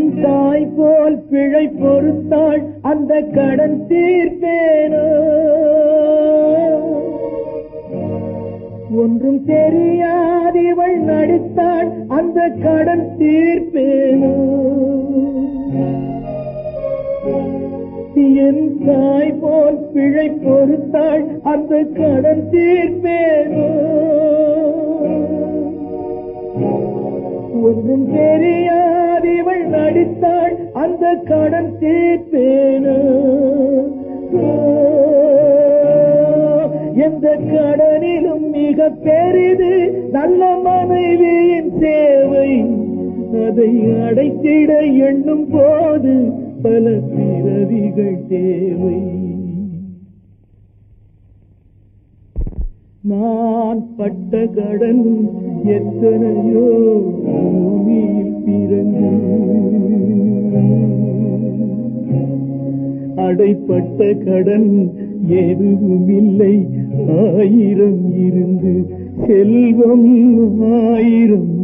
தாய் போல் பிழை பொறுத்தாள் அந்த கடன் தீர்ப்பேனோ ஒன்றும் தெரியாதிவள் நடித்தாள் அந்த கடன் தீர்ப்பேனோ என் தாய் போல் பிழை பொறுத்தாள் அந்த கடன் தீர்ப்பேனோ ஒன்றும் தெரியாதிவள் நடித்தாள் அந்த கடன் தீர்ப்பேனோ எந்த கடனிலும் மிக பெரிது நல்ல மனைவியின் சேவை அதை அடைத்திட எண்ணும் போது பல பிறவிகள் தேவை நான் பட்ட கடன் எத்தனையோ பூமியில் பிறந்து அடைப்பட்ட கடன் எதுவுமில்லை ஆயிரம் இருந்து செல்வம் ஆயிரம்